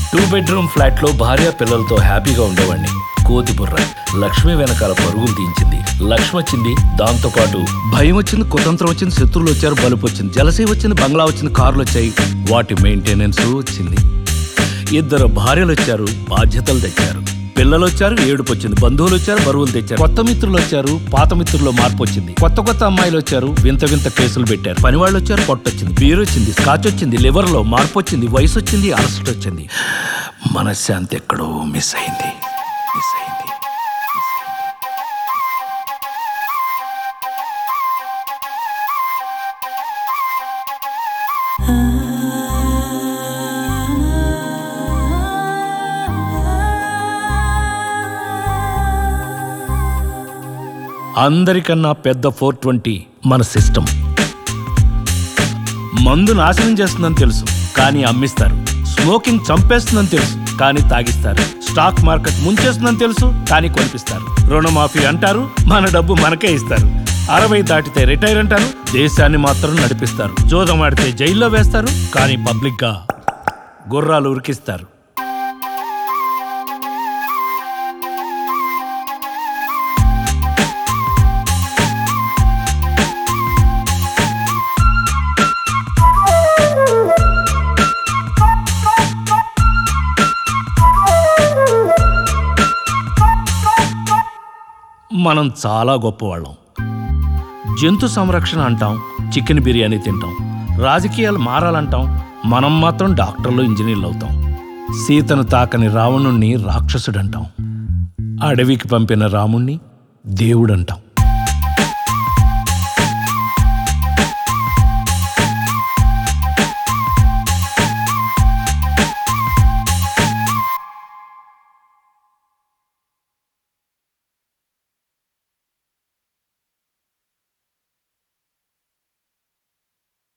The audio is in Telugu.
టూ బెడ్రూమ్ ఫ్లాట్ లో భార్య పిల్లలతో హ్యాపీగా ఉండేవాడిని కోతి బుర్ర లక్ష్మి వెనకాల పరుగులు తీయించింది లక్ష్మి వచ్చింది దాంతో పాటు భయం వచ్చింది కుతంత్రం వచ్చింది శత్రువులు వచ్చారు బలుపు వచ్చింది జలసీ వచ్చింది బంగ్లా వచ్చింది కార్లు వచ్చాయి వాటి మెయింటెనెన్స్ వచ్చింది ఇద్దరు భార్యలు వచ్చారు బాధ్యతలు తెచ్చారు పిల్లలు వచ్చారు ఏడుపు వచ్చింది బంధువులు వచ్చారు బరువులు తెచ్చారు కొత్త మిత్రులు వచ్చారు పాత మిత్రుల్లో మార్పు వచ్చింది కొత్త కొత్త అమ్మాయిలు వచ్చారు వింత వింత కేసులు పెట్టారు పని వాళ్ళు వచ్చారు పొట్టొచ్చింది బీర్ వచ్చింది స్కాచ్ వచ్చింది లివర్ లో మార్పు వచ్చింది వయసు వచ్చింది అరెస్ట్ వచ్చింది మనశ్శాంతి ఎక్కడో మిస్ అయింది మిస్ అయింది అందరికన్నా పెద్ద ఫోర్ ట్వంటీ మన సిస్టమ్ మందు నాశనం చేస్తుందని తెలుసు కానీ అమ్మిస్తారు స్మోకింగ్ చంపేస్తుందని తెలుసు కానీ తాగిస్తారు స్టాక్ మార్కెట్ ముంచేస్తుందని తెలుసు కానీ కొనిపిస్తారు రుణమాఫీ అంటారు మన డబ్బు మనకే ఇస్తారు అరవై దాటితే రిటైర్ అంటారు దేశాన్ని మాత్రం నడిపిస్తారు జోదం ఆడితే జైల్లో వేస్తారు కానీ పబ్లిక్ గా గుర్రాలు ఉరికిస్తారు మనం చాలా గొప్పవాళ్ళం జంతు సంరక్షణ అంటాం చికెన్ బిర్యానీ తింటాం రాజకీయాలు మారాలంటాం మనం మాత్రం డాక్టర్లు ఇంజనీర్లు అవుతాం సీతను తాకని రావణుణ్ణి రాక్షసుడంటాం అడవికి పంపిన రాముణ్ణి దేవుడంటాం